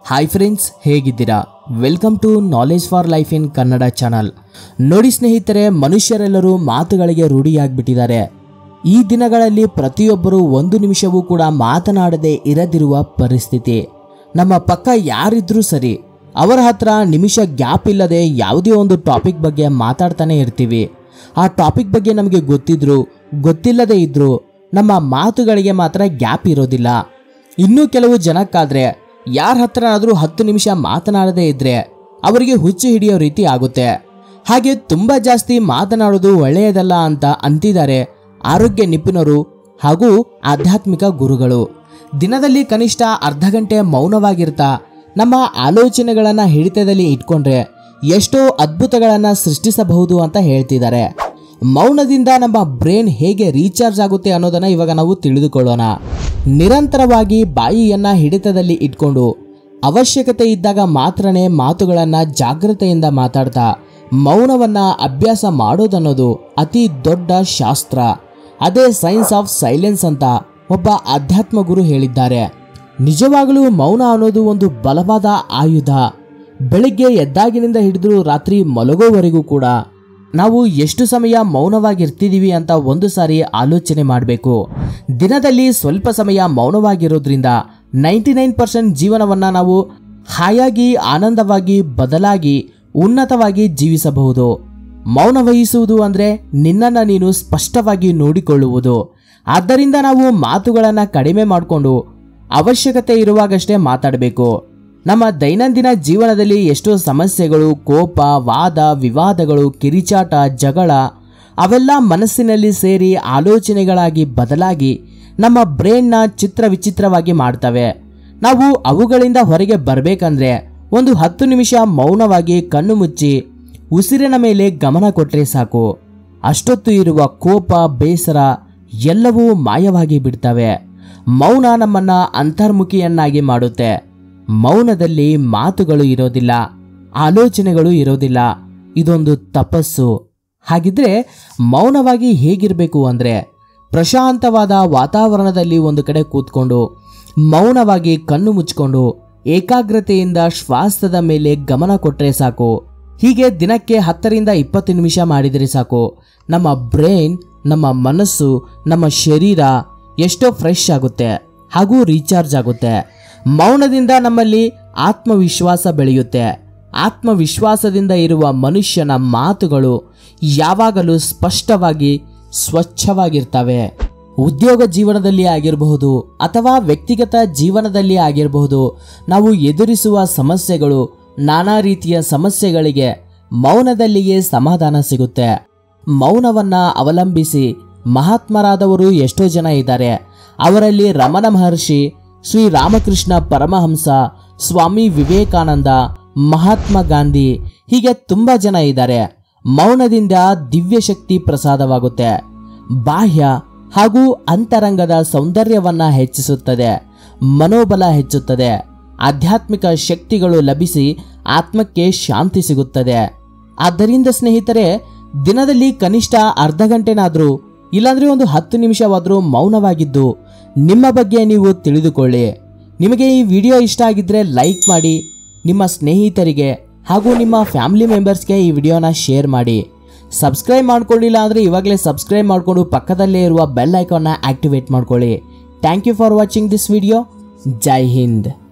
hi friends ಹೇಗಿದ್ದೀರಾ welcome to knowledge for life in Kannada channel ನೋಡಿ ಸ್ನೇಹಿತರೆ ಮನುಷ್ಯರೆಲ್ಲರೂ ಮಾತುಗಳಿಗೆ ರೂಢಿಯಾಗ್ಬಿಟ್ಟಿದ್ದಾರೆ ಈ ದಿನಗಳಲ್ಲಿ ಪ್ರತಿಯೊಬ್ಬರು ಒಂದು ನಿಮಿಷವೂ ಕೂಡ ಮಾತನಾಡದೆ ಇರದಿರುವ ಪರಿಸ್ಥಿತಿ ನಮ್ಮ ಪಕ್ಕ ಯಾರಿದ್ರೂ ಸರಿ ಅವರ ಹತ್ರ ನಿಮಿಷ ಗ್ಯಾಪ್ ಇಲ್ಲದೆ ಯಾವುದೇ ಒಂದು ಟಾಪಿಕ್ ಬಗ್ಗೆ ಮಾತಾಡ್ತಾನೆ ಇರ್ತೀವಿ ಆ ಟಾಪಿಕ್ ಬಗ್ಗೆ ನಮಗೆ ಗೊತ್ತಿದ್ರು ಗೊತ್ತಿಲ್ಲದೆ ಇದ್ರು ನಮ್ಮ ಮಾತುಗಳಿಗೆ ಮಾತ್ರ ಗ್ಯಾಪ್ ಇರೋದಿಲ್ಲ ಇನ್ನೂ ಕೆಲವು ಜನಕ್ಕಾದ್ರೆ ಯಾರ ಹತ್ರನಾದರೂ ಹತ್ತು ನಿಮಿಷ ಮಾತನಾಡದೇ ಇದ್ರೆ ಅವರಿಗೆ ಹುಚ್ಚು ಹಿಡಿಯೋ ರೀತಿ ಆಗುತ್ತೆ ಹಾಗೆ ತುಂಬ ಜಾಸ್ತಿ ಮಾತನಾಡೋದು ಒಳ್ಳೆಯದಲ್ಲ ಅಂತ ಅಂತಿದ್ದಾರೆ ಆರೋಗ್ಯ ನಿಪುಣರು ಹಾಗೂ ಆಧ್ಯಾತ್ಮಿಕ ಗುರುಗಳು ದಿನದಲ್ಲಿ ಕನಿಷ್ಠ ಅರ್ಧ ಗಂಟೆ ಮೌನವಾಗಿರ್ತಾ ನಮ್ಮ ಆಲೋಚನೆಗಳನ್ನು ಹಿಡಿತದಲ್ಲಿ ಇಟ್ಕೊಂಡ್ರೆ ಎಷ್ಟೋ ಅದ್ಭುತಗಳನ್ನು ಸೃಷ್ಟಿಸಬಹುದು ಅಂತ ಹೇಳ್ತಿದ್ದಾರೆ ಮೌನದಿಂದ ನಮ್ಮ ಬ್ರೈನ್ ಹೇಗೆ ರೀಚಾರ್ಜ್ ಆಗುತ್ತೆ ಅನ್ನೋದನ್ನ ಇವಾಗ ನಾವು ತಿಳಿದುಕೊಳ್ಳೋಣ ನಿರಂತರವಾಗಿ ಬಾಯಿಯನ್ನ ಹಿಡಿತದಲ್ಲಿ ಇಟ್ಕೊಂಡು ಅವಶ್ಯಕತೆ ಇದ್ದಾಗ ಮಾತ್ರನೇ ಮಾತುಗಳನ್ನು ಜಾಗ್ರತೆಯಿಂದ ಮಾತಾಡ್ತಾ ಮೌನವನ್ನ ಅಭ್ಯಾಸ ಮಾಡೋದನ್ನೋದು ಅತಿ ದೊಡ್ಡ ಶಾಸ್ತ್ರ ಅದೇ ಸೈನ್ಸ್ ಆಫ್ ಸೈಲೆನ್ಸ್ ಅಂತ ಒಬ್ಬ ಅಧ್ಯಾತ್ಮ ಗುರು ಹೇಳಿದ್ದಾರೆ ನಿಜವಾಗಲೂ ಮೌನ ಅನ್ನೋದು ಒಂದು ಬಲವಾದ ಆಯುಧ ಬೆಳಿಗ್ಗೆ ಎದ್ದಾಗಿನಿಂದ ಹಿಡಿದು ರಾತ್ರಿ ಮಲಗೋವರೆಗೂ ಕೂಡ ನಾವು ಎಷ್ಟು ಸಮಯ ಮೌನವಾಗಿರ್ತಿದೀವಿ ಅಂತ ಒಂದು ಸಾರಿ ಆಲೋಚನೆ ಮಾಡಬೇಕು ದಿನದಲ್ಲಿ ಸ್ವಲ್ಪ ಸಮಯ ಮೌನವಾಗಿರೋದ್ರಿಂದ ನೈಂಟಿ ನೈನ್ ಪರ್ಸೆಂಟ್ ಜೀವನವನ್ನು ನಾವು ಹಾಯಾಗಿ ಆನಂದವಾಗಿ ಬದಲಾಗಿ ಉನ್ನತವಾಗಿ ಜೀವಿಸಬಹುದು ಮೌನ ವಹಿಸುವುದು ಅಂದರೆ ನಿನ್ನನ್ನು ನೀನು ಸ್ಪಷ್ಟವಾಗಿ ನೋಡಿಕೊಳ್ಳುವುದು ಆದ್ದರಿಂದ ನಾವು ಮಾತುಗಳನ್ನು ಕಡಿಮೆ ಮಾಡಿಕೊಂಡು ಅವಶ್ಯಕತೆ ಇರುವಾಗಷ್ಟೇ ಮಾತಾಡಬೇಕು ನಮ್ಮ ದೈನಂದಿನ ಜೀವನದಲ್ಲಿ ಎಷ್ಟೋ ಸಮಸ್ಯೆಗಳು ಕೋಪ ವಾದ ವಿವಾದಗಳು ಕಿರಿಚಾಟ ಜಗಳ ಅವೆಲ್ಲ ಮನಸ್ಸಿನಲ್ಲಿ ಸೇರಿ ಆಲೋಚನೆಗಳಾಗಿ ಬದಲಾಗಿ ನಮ್ಮ ಬ್ರೈನ್ನ ಚಿತ್ರ ವಿಚಿತ್ರವಾಗಿ ಮಾಡ್ತವೆ ನಾವು ಅವುಗಳಿಂದ ಹೊರಗೆ ಬರಬೇಕಂದ್ರೆ ಒಂದು ಹತ್ತು ನಿಮಿಷ ಮೌನವಾಗಿ ಕಣ್ಣು ಮುಚ್ಚಿ ಉಸಿರಿನ ಮೇಲೆ ಗಮನ ಕೊಟ್ಟರೆ ಸಾಕು ಅಷ್ಟೊತ್ತು ಇರುವ ಕೋಪ ಬೇಸರ ಎಲ್ಲವೂ ಮಾಯವಾಗಿ ಬಿಡ್ತವೆ ಮೌನ ನಮ್ಮನ್ನ ಅಂತರ್ಮುಖಿಯನ್ನಾಗಿ ಮಾಡುತ್ತೆ ಮೌನದಲ್ಲಿ ಮಾತುಗಳು ಇರೋದಿಲ್ಲ ಆಲೋಚನೆಗಳು ಇರೋದಿಲ್ಲ ಇದೊಂದು ತಪಸ್ಸು ಹಾಗಿದ್ರೆ ಮೌನವಾಗಿ ಹೇಗಿರಬೇಕು ಅಂದರೆ ಪ್ರಶಾಂತವಾದ ವಾತಾವರಣದಲ್ಲಿ ಒಂದು ಕಡೆ ಕೂತ್ಕೊಂಡು ಮೌನವಾಗಿ ಕಣ್ಣು ಮುಚ್ಕೊಂಡು ಏಕಾಗ್ರತೆಯಿಂದ ಶ್ವಾಸದ ಮೇಲೆ ಗಮನ ಕೊಟ್ಟರೆ ಸಾಕು ಹೀಗೆ ದಿನಕ್ಕೆ ಹತ್ತರಿಂದ ಇಪ್ಪತ್ತು ನಿಮಿಷ ಮಾಡಿದರೆ ಸಾಕು ನಮ್ಮ ಬ್ರೈನ್ ನಮ್ಮ ಮನಸ್ಸು ನಮ್ಮ ಶರೀರ ಎಷ್ಟೋ ಫ್ರೆಶ್ ಆಗುತ್ತೆ ಹಾಗೂ ರೀಚಾರ್ಜ್ ಆಗುತ್ತೆ ಮೌನದಿಂದ ನಮ್ಮಲ್ಲಿ ಆತ್ಮವಿಶ್ವಾಸ ಬೆಳೆಯುತ್ತೆ ಆತ್ಮವಿಶ್ವಾಸದಿಂದ ಇರುವ ಮನುಷ್ಯನ ಮಾತುಗಳು ಯಾವಾಗಲೂ ಸ್ಪಷ್ಟವಾಗಿ ಸ್ವಚ್ಛವಾಗಿರ್ತವೆ ಉದ್ಯೋಗ ಜೀವನದಲ್ಲಿ ಆಗಿರಬಹುದು ಅಥವಾ ವ್ಯಕ್ತಿಗತ ಜೀವನದಲ್ಲಿ ಆಗಿರಬಹುದು ನಾವು ಎದುರಿಸುವ ಸಮಸ್ಯೆಗಳು ನಾನಾ ರೀತಿಯ ಸಮಸ್ಯೆಗಳಿಗೆ ಮೌನದಲ್ಲಿಯೇ ಸಮಾಧಾನ ಸಿಗುತ್ತೆ ಮೌನವನ್ನ ಅವಲಂಬಿಸಿ ಮಹಾತ್ಮರಾದವರು ಎಷ್ಟೋ ಜನ ಇದ್ದಾರೆ ಅವರಲ್ಲಿ ರಮಣ ಮಹರ್ಷಿ ಶ್ರೀ ರಾಮಕೃಷ್ಣ ಪರಮಹಂಸ ಸ್ವಾಮಿ ವಿವೇಕಾನಂದ ಮಹಾತ್ಮ ಗಾಂಧಿ ಹೀಗೆ ತುಂಬ ಜನ ಇದ್ದಾರೆ ಮೌನದಿಂದ ದಿವ್ಯ ಶಕ್ತಿ ಪ್ರಸಾದವಾಗುತ್ತೆ ಬಾಹ್ಯ ಹಾಗೂ ಅಂತರಂಗದ ಸೌಂದರ್ಯವನ್ನ ಹೆಚ್ಚಿಸುತ್ತದೆ ಮನೋಬಲ ಹೆಚ್ಚುತ್ತದೆ ಆಧ್ಯಾತ್ಮಿಕ ಶಕ್ತಿಗಳು ಲಭಿಸಿ ಆತ್ಮಕ್ಕೆ ಶಾಂತಿ ಸಿಗುತ್ತದೆ ಆದ್ದರಿಂದ ಸ್ನೇಹಿತರೆ ದಿನದಲ್ಲಿ ಕನಿಷ್ಠ ಅರ್ಧ ಗಂಟೆನಾದರೂ ಇಲ್ಲಾಂದ್ರೆ ಒಂದು ಹತ್ತು ನಿಮಿಷವಾದರೂ ಮೌನವಾಗಿದ್ದು ನಿಮ್ಮ ಬಗ್ಗೆ ನೀವು ತಿಳಿದುಕೊಳ್ಳಿ ನಿಮಗೆ ಈ ವಿಡಿಯೋ ಇಷ್ಟ ಆಗಿದ್ರೆ ಲೈಕ್ ಮಾಡಿ ನಿಮ್ಮ ಸ್ನೇಹಿತರಿಗೆ ಹಾಗೂ ನಿಮ್ಮ ಫ್ಯಾಮಿಲಿ ಮೆಂಬರ್ಸ್ಗೆ ಈ ವಿಡಿಯೋನ ಶೇರ್ ಮಾಡಿ ಸಬ್ಸ್ಕ್ರೈಬ್ ಮಾಡ್ಕೊಳ್ಳಿಲ್ಲ ಅಂದರೆ ಇವಾಗಲೇ ಸಬ್ಸ್ಕ್ರೈಬ್ ಮಾಡಿಕೊಂಡು ಪಕ್ಕದಲ್ಲೇ ಇರುವ ಬೆಲ್ ಐಕಾನ್ನ ಆಕ್ಟಿವೇಟ್ ಮಾಡ್ಕೊಳ್ಳಿ thank you for watching this video ಜೈ ಹಿಂದ್